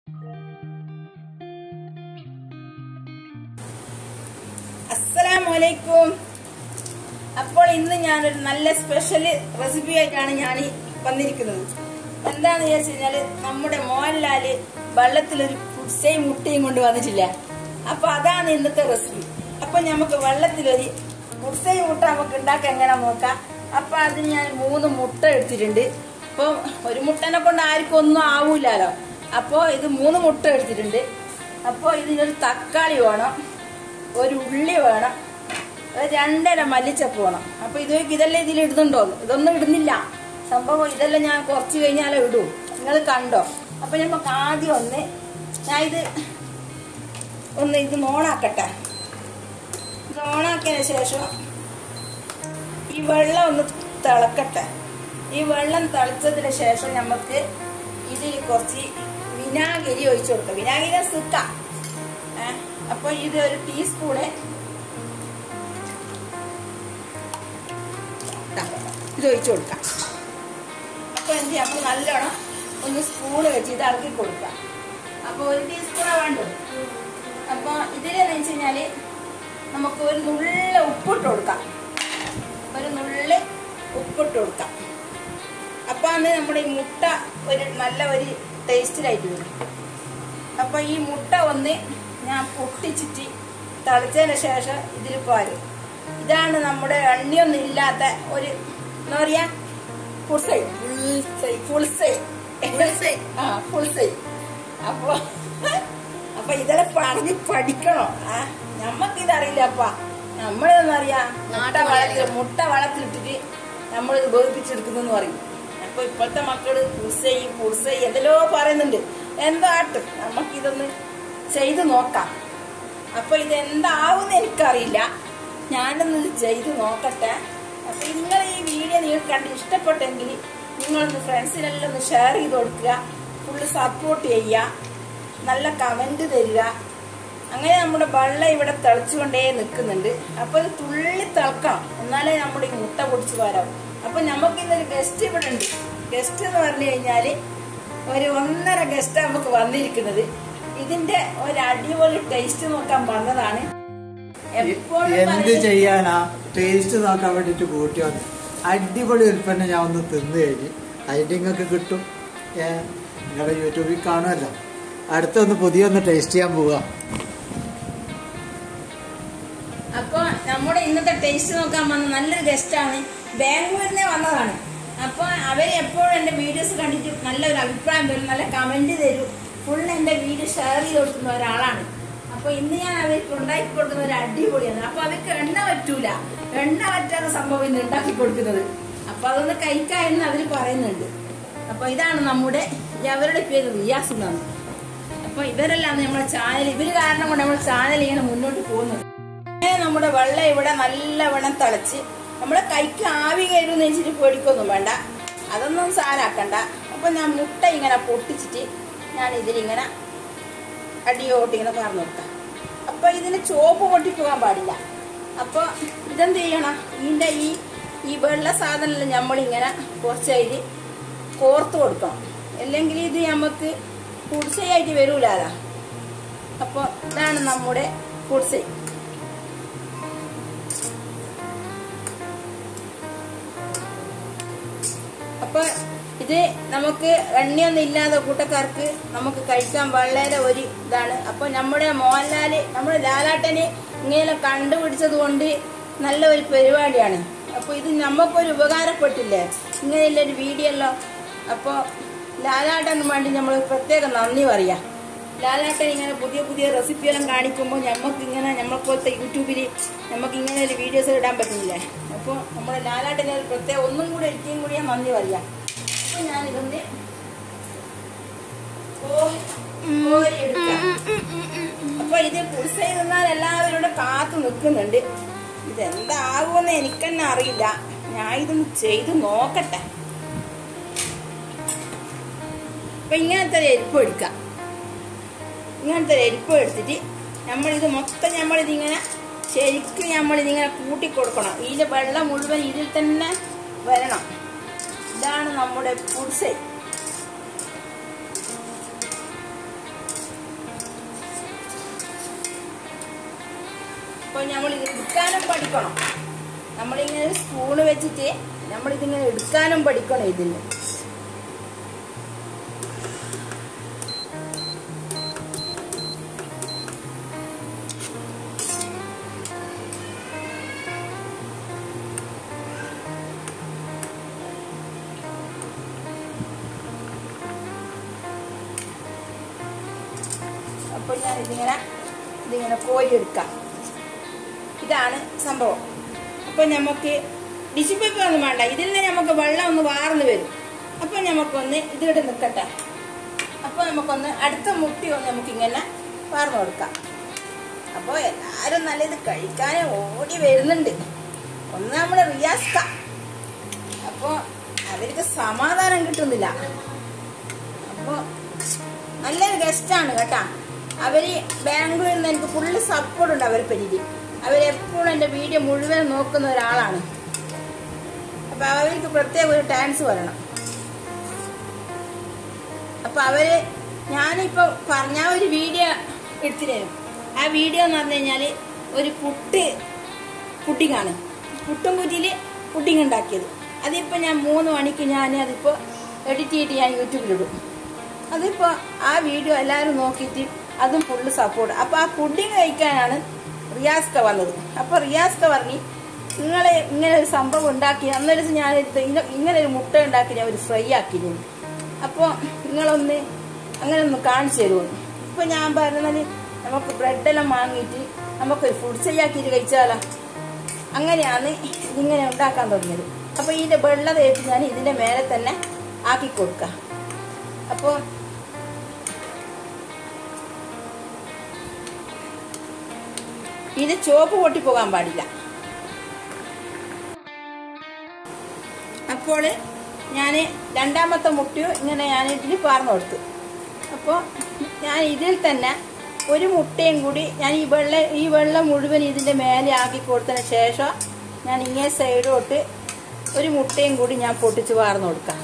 അസ്സലാമലൈക്കും അപ്പോൾ ഇന്ന് ഞാനൊരു നല്ല സ്പെഷ്യൽ റെസിപ്പി ആയിട്ടാണ് ഞാൻ വന്നിരിക്കുന്നത് എന്താന്ന് വിചാരിച്ചു കഴിഞ്ഞാല് നമ്മുടെ മോഹൻലാല് വെള്ളത്തിലൊരു പുട്സയും മുട്ടയും കൊണ്ട് വന്നിട്ടില്ല അപ്പൊ അതാണ് ഇന്നത്തെ റെസിപ്പി അപ്പൊ നമുക്ക് വെള്ളത്തിലൊരു പുട്സയും മുട്ട നമുക്ക് ഉണ്ടാക്കാൻ എങ്ങനെ നോക്കാം അപ്പൊ അതിന് ഞാൻ മൂന്ന് മുട്ട എടുത്തിട്ടുണ്ട് അപ്പൊ ഒരു മുട്ടനെ കൊണ്ട് ആർക്കും ഒന്നും ആവൂലല്ലോ അപ്പോ ഇത് മൂന്ന് മുട്ട എടുത്തിട്ടുണ്ട് അപ്പോ ഇതിനൊരു തക്കാളി വേണം ഒരു ഉള്ളി വേണം ഒരു രണ്ടര മല്ലിച്ചപ്പ് വേണം അപ്പൊ ഇത് ഇതെല്ലാം ഇതിൽ ഇടുന്നുണ്ടോ ഇതൊന്നും ഇടുന്നില്ല സംഭവം ഇതെല്ലാം ഞാൻ കുറച്ച് കഴിഞ്ഞാലേ ഇടൂ നിങ്ങൾ കണ്ടോ അപ്പൊ നമുക്ക് ആദ്യം ഒന്ന് ഞാൻ ഇത് ഒന്ന് ഇത് ഓണാക്കട്ടെ ഇത് ഓണാക്കിയതിന് ശേഷം ഈ വെള്ളം ഒന്ന് തിളക്കട്ടെ ഈ വെള്ളം തിളച്ചതിന് ശേഷം നമുക്ക് ഇതിൽ കുറച്ച് വിനാഗിരി ഒഴിച്ചു കൊടുക്കാം വിനാഗിരി സുക്ക ഏ, അപ്പൊ ഇത് ഒരു ടീസ്പൂണ് ദാ, ഇത് ഒഴിച്ചു കൊടുക്കാം അപ്പൊ എന്ത് ചെയ്യാം നമ്മൾ നല്ലോണം ഒന്ന് സ്പൂണ് വെച്ച് ഇത് ഇളക്കി കൊടുക്കാം അപ്പൊ ഒരു ടീസ്പൂണാ വേണ്ടു അപ്പൊ ഇതിലെന്ന് വെച്ച് കഴിഞ്ഞാല് നമുക്ക് ഒരു നുള്ള ഉപ്പിട്ട് കൊടുക്കാം ഒരു നുള്ളി ഉപ്പിട്ട് കൊടുക്കാം അപ്പൊ അന്ന് നമ്മുടെ ഈ മുട്ട ഒരു നല്ല ഒരു ടേസ്റ്റിലായിട്ട് വരും അപ്പൊ ഈ മുട്ട ഒന്ന് ഞാൻ പൊട്ടിച്ചിട്ട് തിളച്ചതിന് ശേഷം ഇതിൽ പാരും ഇതാണ് നമ്മുടെ എണ്ണയൊന്നും ഇല്ലാത്ത ഒരു എന്താ പറയാ ഫുൾസൈ ഫുൾസൈ ഫുൾസൈ ആ ഫുൾസൈ അപ്പൊ അപ്പൊ ഇതെല്ലാം പറഞ്ഞ് പഠിക്കണോ ആ നമ്മക്കിതറിയില്ല അപ്പ നമ്മളെന്നറിയാ മുട്ട വളത്തിൽ മുട്ട വളത്തിലിട്ടിട്ട് നമ്മളിത് വേവിപ്പിച്ചെടുക്കുന്നു പറയും അപ്പൊ ഇപ്പോഴത്തെ മക്കള് പുൾസൈ പുൾസൈ എന്തെല്ലോ പറയുന്നുണ്ട് എന്തോ ആട്ട് നമുക്കിതൊന്ന് ചെയ്ത് നോക്കാം അപ്പൊ ഇത് എന്താവുന്ന എനിക്കറിയില്ല ഞാനൊന്ന് ഇത് ചെയ്ത് നോക്കട്ടെ അപ്പൊ നിങ്ങൾ ഈ വീഡിയോ നിങ്ങൾക്ക് കണ്ട് ഇഷ്ടപ്പെട്ടെങ്കിൽ നിങ്ങളൊന്ന് ഫ്രണ്ട്സിനെല്ലാം ഒന്ന് ഷെയർ ചെയ്ത് കൊടുക്കുക ഫുള്ള് സപ്പോർട്ട് ചെയ്യുക നല്ല കമന്റ് തരിക അങ്ങനെ നമ്മുടെ വെള്ളം ഇവിടെ തിളച്ചുകൊണ്ടേ നിൽക്കുന്നുണ്ട് അപ്പൊ ഇത് തുള്ളി തിളക്കണം എന്നാലേ നമ്മുടെ ഈ മുട്ട പൊടിച്ച് വരാം അപ്പൊ നമുക്ക് ഇന്നൊരു ഗസ്റ്റ് ഇവിടെ ഉണ്ട് ഗസ്റ്റ് എന്ന് പറഞ്ഞു കഴിഞ്ഞാല് ഒരു ഒന്നര ഗസ്റ്റ് നമുക്ക് വന്നിരിക്കുന്നത് ഇതിന്റെ ഒരു അടിപൊളി ടേസ്റ്റ് നോക്കാൻ വന്നതാണ് എപ്പോഴും എന്ത് പറയും- ചെയ്യാനാ ടേസ്റ്റ് നോക്കാൻ വേണ്ടിട്ട് കൂട്ടി വന്നു അടിപൊളി ഉൽപ്പന്നം ഞാൻ ഒന്ന് തിന്നു കഴിഞ്ഞ് അതിന്റെ നിങ്ങൾക്ക് കിട്ടും ഏ നിങ്ങളുടെ യൂട്യൂബിൽ കാണുമല്ലോ അടുത്തൊന്ന് പുതിയൊന്ന് ടേസ്റ്റ് ചെയ്യാൻ പോവാ അപ്പൊ നമ്മുടെ ഇന്നത്തെ ടേസ്റ്റ് നോക്കാൻ വന്ന നല്ലൊരു ഗസ്റ്റാണ് ബാംഗ്ലൂരിനെ വന്നതാണ് അപ്പൊ അവര് എപ്പോഴും എന്റെ വീഡിയോസ് കണ്ടിട്ട് നല്ലൊരു അഭിപ്രായം തരും നല്ല കമന്റ് തരും ഫുൾ എന്റെ വീഡിയോ ഷെയർ ചെയ്ത് കൊടുക്കുന്ന ഒരാളാണ് അപ്പൊ ഇന്ന് ഞാൻ അവർക്ക് ഉണ്ടാക്കി കൊടുക്കുന്ന ഒരു അടിപൊളിയാണ് അപ്പൊ അവർക്ക് എണ്ണ പറ്റൂല എണ്ണ പറ്റാത്ത സംഭവം ഇന്ന് ഉണ്ടാക്കി കൊടുക്കുന്നത് അപ്പൊ അതൊന്ന് കഴിക്കാം എന്ന് അവര് പറയുന്നുണ്ട് അപ്പൊ ഇതാണ് നമ്മുടെ ഈ അവരുടെ പേര് റിയാസ് എന്നാണ് അപ്പൊ ഇവരെല്ലാം നമ്മുടെ ചാനൽ ഇവര് കാരണം കൊണ്ട് നമ്മുടെ ചാനൽ ഇങ്ങനെ മുന്നോട്ട് പോകുന്നത് അങ്ങനെ നമ്മുടെ വെള്ളം ഇവിടെ നല്ലവണ്ണം തിളച്ച് നമ്മളെ കൈക്ക് ആവി കയറുമെന്ന് വെച്ചിട്ട് പേടിക്കൊന്നും വേണ്ട അതൊന്നും സാരാക്കണ്ട അപ്പൊ ഞാൻ മുട്ട ഇങ്ങനെ പൊട്ടിച്ചിട്ട് ഞാൻ ഇതിലിങ്ങനെ അടിയോട്ട് ഇങ്ങനെ പറഞ്ഞു കൊടുക്കാം അപ്പൊ ഇതിന് ചോപ്പ് പൊട്ടിപ്പോകാൻ പാടില്ല അപ്പൊ ഇതെന്ത് ചെയ്യണം ഇതിന്റെ ഈ ഈ വെള്ള സാധനം നമ്മളിങ്ങനെ കുറച്ചതിൽ കോർത്ത് കൊടുക്കണം അല്ലെങ്കിൽ ഇത് നമുക്ക് കുടിശ്ശയായിട്ട് വരൂലാലോ അപ്പൊ ഇതാണ് നമ്മുടെ കുടിശ്ശൈ അപ്പൊ ഇത് നമുക്ക് എണ്ണയൊന്നും ഇല്ലാതെ കൂട്ടക്കാർക്ക് നമുക്ക് കഴിക്കാൻ വളരെ ഒരു ഇതാണ് അപ്പൊ നമ്മുടെ മോഹൻലാല് നമ്മുടെ ലാലാട്ടന് ഇങ്ങനെ കണ്ടുപിടിച്ചത് കൊണ്ട് നല്ല ഒരു പരിപാടിയാണ് അപ്പൊ ഇത് നമുക്കൊരു ഉപകാരപ്പെട്ടില്ലേ ഇങ്ങനെയുള്ള ഒരു വീഡിയോ എല്ലോ അപ്പൊ ലാലാട്ടന് വേണ്ടി നമ്മൾ പ്രത്യേകം നന്ദി പറയാം ലാലാട്ടൻ ഇങ്ങനെ പുതിയ പുതിയ റെസിപ്പിയെല്ലാം കാണിക്കുമ്പോൾ നമുക്ക് ഇങ്ങനെ നമ്മളെപ്പോലത്തെ യൂട്യൂബിൽ നമുക്ക് ഇങ്ങനെ ഒരു വീഡിയോസ് ഇടാൻ പറ്റുന്നില്ലേ അപ്പോൾ നമ്മുടെ ലാലാട്ടനെ ഒരു പ്രത്യേകം ഒന്നും കൂടെ ഒരിക്കലും കൂടി ഞാൻ നന്ദി പറയാം അപ്പോൾ ഞാനിതൊന്ന് കോ- കോരിയെടുക്കാം അപ്പൊ ഇത് പുളിസൈ നിന്നാൽ എല്ലാവരും ഇവിടെ കാത്തു നിൽക്കുന്നുണ്ട് ഇതെന്താകുമെന്ന് എനിക്കെന്നെ അറിയില്ല ഞാൻ ഇതൊന്ന് ചെയ്ത് നോക്കട്ടെ അപ്പൊ ഇങ്ങനത്തെ ഒരു എരിപ്പ് എടുക്കാം ഇങ്ങനത്തെ ഒരു എരിപ്പ് എടുത്തിട്ട് നമ്മളിത് മൊത്തം നമ്മളിതിങ്ങനെ ശരിക്കും നമ്മളിതിങ്ങനെ കൂട്ടി കൊടുക്കണം ഇതിന്റെ വെള്ളം മുഴുവൻ ഇതിൽ തന്നെ വരണം ഇതാണ് നമ്മുടെ പുളിസൈ അപ്പോൾ നമ്മൾ ഇത് എടുക്കാനും പഠിക്കണം നമ്മളിങ്ങനെ ഒരു സ്പൂണ് വെച്ചിട്ട് നമ്മളിതിങ്ങനെ എടുക്കാനും പഠിക്കണം ഇതിന് അപ്പോൾ ഞാൻ ഇതിങ്ങനെ ഇതിങ്ങനെ കോരിയെടുക്കാം ഇതാണ് സംഭവം അപ്പോൾ നമുക്ക് ഡിഷ് പേപ്പർ ഒന്നും വേണ്ട ഇതിൽ നിന്ന് നമുക്ക് വെള്ളം ഒന്ന് വാർന്ന് വരും അപ്പോൾ നമുക്കൊന്ന് ഇതിവിടെ നിൽക്കട്ടെ അപ്പോൾ നമുക്കൊന്ന് അടുത്ത മുട്ടി ഒന്ന് നമുക്കിങ്ങനെ വാർന്നു കൊടുക്കാം അപ്പോൾ എല്ലാവരും നല്ലത് കഴിക്കാൻ ഓടി വരുന്നുണ്ട് ഒന്ന് നമ്മൾ റിയാസ്ക അപ്പോൾ അവർക്ക് സമാധാനം കിട്ടുന്നില്ല അപ്പോൾ നല്ലൊരു ഗസ്റ്റാണ് കേട്ടാ അവര് ബാംഗ്ലൂരിൽ നിന്ന് എനിക്ക് ഫുള്ള് സപ്പോർട്ട് ഉണ്ട് അവരെ പറ്റി അവരെപ്പോഴും എൻ്റെ വീഡിയോ മുഴുവൻ നോക്കുന്ന ഒരാളാണ് അപ്പൊ അവർക്ക് പ്രത്യേക ഒരു ടാൻസ് വരണം അപ്പൊ അവര് ഞാനിപ്പോ പറഞ്ഞ ആ ഒരു വീഡിയോ എടുത്തിരുന്നു ആ വീഡിയോ എന്ന് പറഞ്ഞു കഴിഞ്ഞാല് ഒരു പുട്ട് പുഡിങ്ങാണ് പുട്ടും കുറ്റിയില് പുഡിങ് ഉണ്ടാക്കിയത് അതിപ്പോ ഞാൻ മൂന്ന് മണിക്ക് ഞാൻ അതിപ്പോ എഡിറ്റ് ചെയ്തിട്ട് ഞാൻ യൂട്യൂബിലിടും അതിപ്പോ ആ വീഡിയോ എല്ലാവരും നോക്കിയിട്ട് അതും ഫുള്ള് സപ്പോർട്ട് അപ്പൊ ആ പുഡിങ് കഴിക്കാനാണ് റിയാസ്ക വന്നത് അപ്പൊ റിയാസ്ക പറഞ്ഞ് നിങ്ങളെ ഇങ്ങനെ ഒരു സംഭവം ഉണ്ടാക്കി അന്നൊരു ദിവസം ഞാൻ ഇത് ഇങ്ങ- ഇങ്ങനെ ഒരു മുട്ട ഉണ്ടാക്കി ഞാൻ ഒരു ഫ്രൈ ആക്കിയിരുന്നു അപ്പോൾ നിങ്ങളൊന്ന് അങ്ങനെ ഒന്ന് കാണിച്ചു തരുമെന്ന് ഇപ്പൊ ഞാൻ പറഞ്ഞാൽ നമുക്ക് ബ്രെഡെല്ലാം വാങ്ങിയിട്ട് നമുക്കൊരു ഫുഡ് ചെയ്യാക്കിയിട്ട് കഴിച്ചാലോ അങ്ങനെയാണ് ഇതിങ്ങനെ ഉണ്ടാക്കാൻ തുടങ്ങിയത് അപ്പൊ ഇതിന്റെ വെള്ള തേച്ച് ഞാൻ ഇതിന്റെ മേലെ തന്നെ ആക്കി കൊടുക്കാം അപ്പോൾ ഇത് ചോപ്പ് പൊട്ടിപ്പോകാൻ പാടില്ല അപ്പോൾ ഞാൻ രണ്ടാമത്തെ മുട്ടയും ഇങ്ങനെ ഞാൻ ഇതിൽ പാർന്നു കൊടുത്തു അപ്പോൾ ഞാൻ ഇതിൽ തന്നെ ഒരു മുട്ടയും കൂടി ഞാൻ ഈ വെള്ള ഈ വെള്ളം മുഴുവൻ ഇതിൻ്റെ മേലെ ആക്കി കൊടുത്തതിന് ശേഷം ഞാൻ ഇങ്ങനെ സൈഡോട്ട് ഒരു മുട്ടയും കൂടി ഞാൻ പൊട്ടിച്ച് വാർന്നു കൊടുക്കാം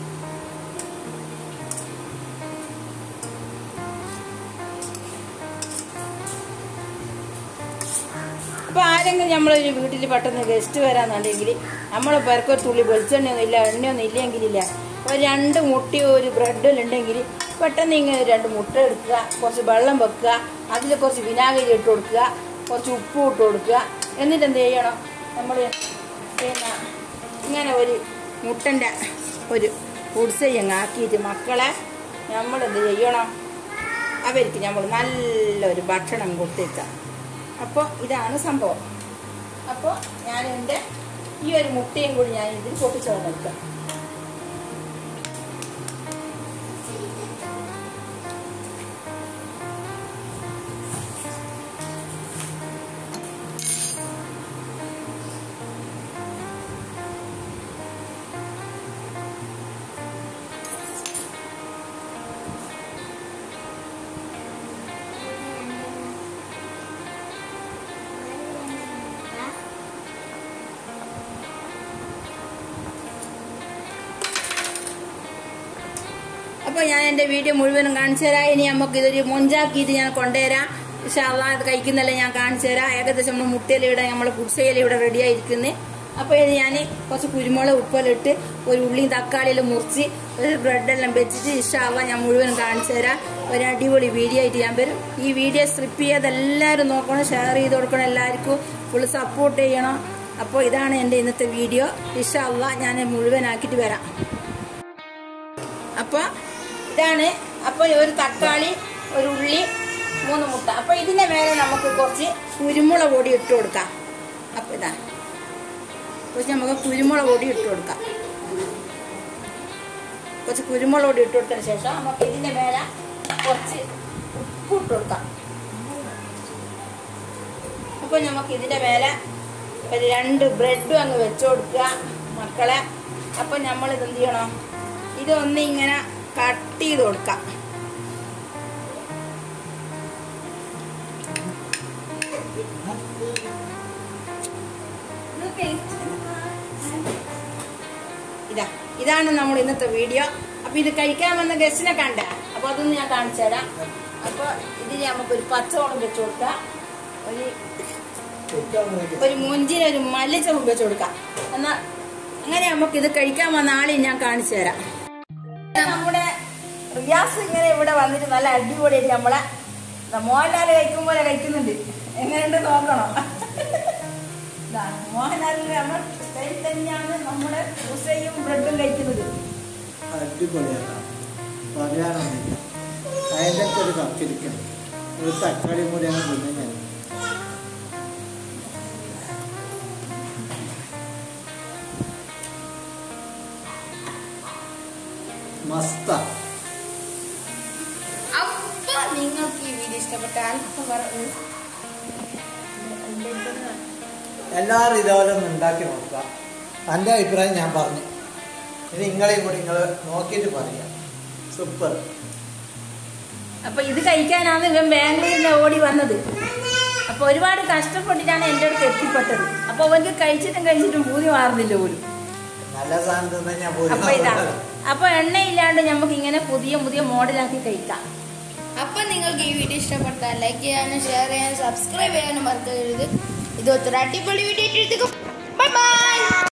അപ്പൊ ആരെങ്കിലും നമ്മളൊരു വീട്ടിൽ പെട്ടെന്ന് ഗസ്റ്റ് വരാന്നുണ്ടെങ്കിൽ നമ്മളെ പേർക്ക് ഒരു തുള്ളി വെളിച്ചെണ്ണയൊന്നും ഇല്ല എണ്ണയൊന്നും ഇല്ലെങ്കിലില്ല ഒരു രണ്ട് മുട്ടയോ ഒരു ബ്രെഡും ഉണ്ടെങ്കിൽ പെട്ടെന്ന് ഇങ്ങനെ രണ്ട് മുട്ട എടുക്കുക കുറച്ച് വെള്ളം വെക്കുക അതിൽ കുറച്ച് വിനാഗിരി ഇട്ട് കൊടുക്കുക കുറച്ച് ഉപ്പ് ഇട്ട് കൊടുക്കുക എന്നിട്ട് എന്ത് ചെയ്യണം നമ്മൾ പിന്നെ ഇങ്ങനെ ഒരു മുട്ടൻ്റെ ഒരു ഉത്സവം ആക്കിയിട്ട് മക്കളെ നമ്മൾ എന്ത് ചെയ്യണം അവർക്ക് നമ്മൾ നല്ലൊരു ഭക്ഷണം കൊടുത്തേക്കാം അപ്പോൾ ഇതാണ് സംഭവം അപ്പോൾ ഞാൻ എൻ്റെ ഈ ഒരു മുട്ടയും കൂടി ഞാൻ ഇതിൽ പൊട്ടിച്ചു കൊടുക്കാം അപ്പോൾ ഞാൻ എൻ്റെ വീഡിയോ മുഴുവനും കാണിച്ചു തരാം ഇനി നമുക്ക് ഇതൊരു മൊഞ്ചാക്കിയിട്ട് ഞാൻ കൊണ്ടുവരാം ഇഷാള്ള ഇത് കഴിക്കുന്നല്ലേ ഞാൻ കാണിച്ചു തരാം ഏകദേശം നമ്മൾ മുട്ടയിൽ ഇവിടെ നമ്മൾ കുടിശ്ശയിൽ ഇവിടെ റെഡി ആയിരിക്കുന്നത് അപ്പോൾ ഇത് ഞാൻ കുറച്ച് കുരുമുളക് ഉപ്പെല്ലാം ഒരു ഉള്ളിയും തക്കാളിയെല്ലാം മുറിച്ച് ഒരു ബ്രെഡെല്ലാം വെച്ചിട്ട് ഇഷാള്ള ഞാൻ മുഴുവൻ കാണിച്ചു തരാം ഒരു അടിപൊളി വീഡിയോ ആയിട്ട് ഞാൻ വരും ഈ വീഡിയോ സ്ട്രിപ്പ് ചെയ്ത് എല്ലാവരും നോക്കണം ഷെയർ ചെയ്ത് കൊടുക്കണം എല്ലാവർക്കും ഫുൾ സപ്പോർട്ട് ചെയ്യണം അപ്പോൾ ഇതാണ് എൻ്റെ ഇന്നത്തെ വീഡിയോ ഇഷാള്ള ഞാൻ മുഴുവനാക്കിയിട്ട് വരാം അപ്പൊ ഇതാണ് അപ്പൊ ഒരു തക്കാളി ഒരു ഉള്ളി മൂന്ന് മുട്ട അപ്പൊ ഇതിന്റെ മേലെ നമുക്ക് കുറച്ച് കുരുമുളക് പൊടി ഇട്ട് കൊടുക്കാം അപ്പൊ ഇതാ കുറച്ച് നമുക്ക് കുരുമുളക് പൊടി ഇട്ട് കൊടുക്കാം കുറച്ച് കുരുമുളക് പൊടി ഇട്ട് കൊടുത്തതിന് ശേഷം നമുക്ക് ഇതിന്റെ മേലെ കുറച്ച് ഉപ്പ് ഇട്ട് കൊടുക്കാം അപ്പൊ നമുക്ക് ഇതിന്റെ മേലെ ഒരു രണ്ട് ബ്രെഡും അങ്ങ് വെച്ചു കൊടുക്കുക മക്കളെ അപ്പൊ നമ്മൾ ഇത് എന്ത് ചെയ്യണം ഇതൊന്ന് ഇങ്ങനെ കട്ട് ചെയ്ത് കൊടുക്കാം ഇതാ ഇതാണ് നമ്മൾ ഇന്നത്തെ വീഡിയോ അപ്പൊ ഇത് കഴിക്കാൻ വന്ന ഗസ്റ്റിനെ കണ്ട അപ്പൊ അതൊന്ന് ഞാൻ കാണിച്ചു തരാം അപ്പൊ ഇതിന് നമുക്കൊരു പച്ചവളം വെച്ച് കൊടുക്കാം ഒരു ഒരു മുഞ്ചിന് ഒരു മല്ലിച്ചപ്പ് വെച്ച് കൊടുക്കാം എന്നാ അങ്ങനെ നമുക്ക് ഇത് കഴിക്കാൻ വന്ന ആളെ ഞാൻ കാണിച്ചു തരാം നമ്മുടെ റിയാസ് ഇങ്ങനെ ഇവിടെ വന്നിട്ട് നല്ല അടിപൊളിയായിട്ട് നമ്മളെ ദാ മോഹൻലാൽ കഴിക്കും പോലെ കഴിക്കുന്നുണ്ട് എങ്ങനെയുണ്ട് നോക്കണം ദാ മോഹൻലാലിന് നമ്മൾ സ്റ്റൈൽ തന്നെയാണ് നമ്മുടെ ഉസയും ബ്രെഡും കഴിക്കുന്നത് അടിപൊളിയാണ് പറയാനൊന്നുമില്ല അതിൻ്റെ ഒക്കെ ഒരു കപ്പിരിക്കണം ഒരു തക്കാളി കൂടി അങ്ങനെ തിന്നുന്നത് മസ്ത അപ്പൊ നിങ്ങൾക്ക് ഈ വീഡിയോ ഇഷ്ടപ്പെട്ടാൽ അപ്പൊ പറ- എല്ലാവരും ഇതുപോലെ ഒന്ന് ഉണ്ടാക്കി നോക്കുക എൻ്റെ അഭിപ്രായം ഞാൻ പറഞ്ഞു ഇത് നിങ്ങളെയും കൂടി നിങ്ങൾ നോക്കിയിട്ട് പറയാം സൂപ്പർ അപ്പൊ ഇത് കഴിക്കാനാണ് ഇവൻ ബാംഗ്ലൂരിൽ നിന്ന് ഓടി വന്നത് അപ്പൊ ഒരുപാട് കഷ്ടപ്പെട്ടിട്ടാണ് എൻ്റെ അടുത്ത് എത്തിപ്പെട്ടത് അപ്പൊ അവർക്ക് കഴിച്ചിട്ടും കഴിച്ചിട്ടും പൂതി മാറുന്നില്ല പോലും നല്ല സാധനം തന്നെ ഞാൻ അപ്പൊ ഇതാ പോയി അപ്പൊ എണ്ണയില്ലാണ്ട് നമുക്ക് ഇങ്ങനെ പുതിയ പുതിയ മോഡലാക്കി കഴിക്കാം അപ്പം നിങ്ങൾക്ക് ഈ വീഡിയോ ഇഷ്ടപ്പെട്ടാൽ ലൈക്ക് ചെയ്യാനും ഷെയർ ചെയ്യാനും സബ്സ്ക്രൈബ് ചെയ്യാനും മറക്കരുത് ഇത് ഒത്തിരി അടിപൊളി വീഡിയോ ഇട്ടിരിക്കും ബൈ ബൈ